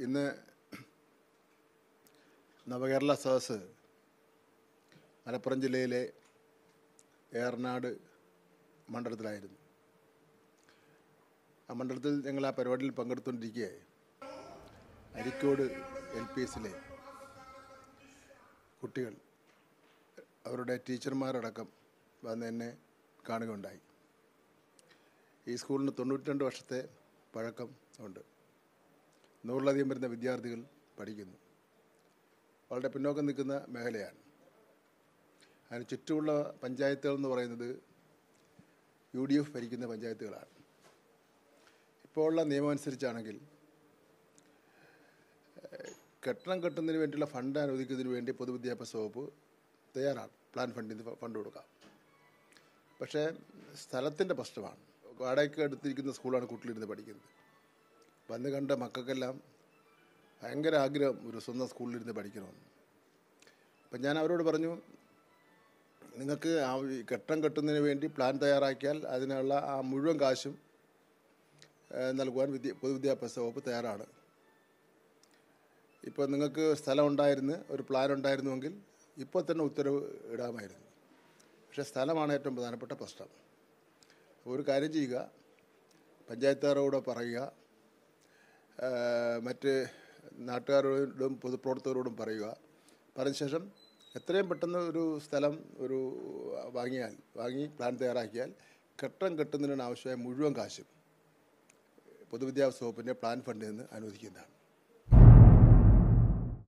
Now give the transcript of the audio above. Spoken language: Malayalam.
ഇന്ന് നവകേരള സദസ് മലപ്പുറം ജില്ലയിലെ ഏറനാട് മണ്ഡലത്തിലായിരുന്നു ആ മണ്ഡലത്തിൽ ഞങ്ങൾ ആ പരിപാടിയിൽ പങ്കെടുത്തുകൊണ്ടിരിക്കെ അരിക്കോട് എൽ പി എസിലെ കുട്ടികൾ അവരുടെ ടീച്ചർമാരടക്കം വന്ന് എന്നെ കാണുകയുണ്ടായി ഈ സ്കൂളിന് തൊണ്ണൂറ്റി രണ്ട് വർഷത്തെ പഴക്കം ഉണ്ട് നൂറിലധികം വരുന്ന വിദ്യാർത്ഥികൾ പഠിക്കുന്നു വളരെ പിന്നോക്കം നിൽക്കുന്ന മേഖലയാണ് അതിന് ചുറ്റുമുള്ള പഞ്ചായത്തുകൾ എന്ന് പറയുന്നത് യു ഡി എഫ് ഭരിക്കുന്ന പഞ്ചായത്തുകളാണ് ഇപ്പോൾ ഉള്ള നിയമം അനുസരിച്ചാണെങ്കിൽ ഏഹ്, കെട്ടിടം കെട്ടുന്നതിന് വേണ്ടിയുള്ള ഫണ്ട് അനുവദിക്കുന്നതിന് വേണ്ടി പൊതുവിദ്യാഭ്യാസ വകുപ്പ് തയ്യാറാണ് പ്ലാൻ ഫണ്ടിൽ നിന്ന് ഫണ്ട് കൊടുക്കാം പക്ഷേ സ്ഥലത്തിൻ്റെ പ്രശ്നമാണ് വാടകയ്ക്ക് എടുത്തിരിക്കുന്ന സ്കൂളാണ് കുട്ടികളിരുന്ന് പഠിക്കുന്നത് വന്ന് കണ്ട മക്കൾക്കെല്ലാം ഭയങ്കര ആഗ്രഹം ഒരു സ്വന്തം സ്കൂളിലിരുന്ന് പഠിക്കണമെന്ന് അപ്പം ഞാൻ അവരോട് പറഞ്ഞു നിങ്ങൾക്ക് ആ ഈ കെട്ടം കെട്ടുന്നതിന് വേണ്ടി പ്ലാൻ തയ്യാറാക്കിയാൽ അതിനുള്ള ആ മുഴുവൻ കാശും ഏഹ്, നൽകുവാൻ വിദ്യ പൊതുവിദ്യാഭ്യാസ വകുപ്പ് തയ്യാറാണ് ഇപ്പോൾ നിങ്ങൾക്ക് സ്ഥലം ഉണ്ടായിരുന്നു ഒരു പ്ലാൻ ഉണ്ടായിരുന്നുവെങ്കിൽ ഇപ്പോൾ തന്നെ ഉത്തരവ് ഇടാമായിരുന്നു പക്ഷേ സ്ഥലമാണ് ഏറ്റവും പ്രധാനപ്പെട്ട പ്രശ്നം അപ്പോൾ ഒരു കാര്യം ചെയ്യുക പഞ്ചായത്തുകാരോട് പറയുക ഏഹ്, മറ്റ് നാട്ടുകാരോടും പൊതുപ്രവർത്തകരോടും പറയുക പറഞ്ഞ ശേഷം എത്രയും പെട്ടെന്ന് ഒരു സ്ഥലം ഒരു വാങ്ങിയാൽ വാങ്ങി പ്ലാൻ തയ്യാറാക്കിയാൽ കെട്ടം കെട്ടുന്നതിന് ആവശ്യമായ മുഴുവൻ കാശും പൊതുവിദ്യാഭ്യാസ വകുപ്പിൻ്റെ പ്ലാൻ ഫണ്ടിൽ നിന്ന് അനുവദിക്കുന്നതാണ്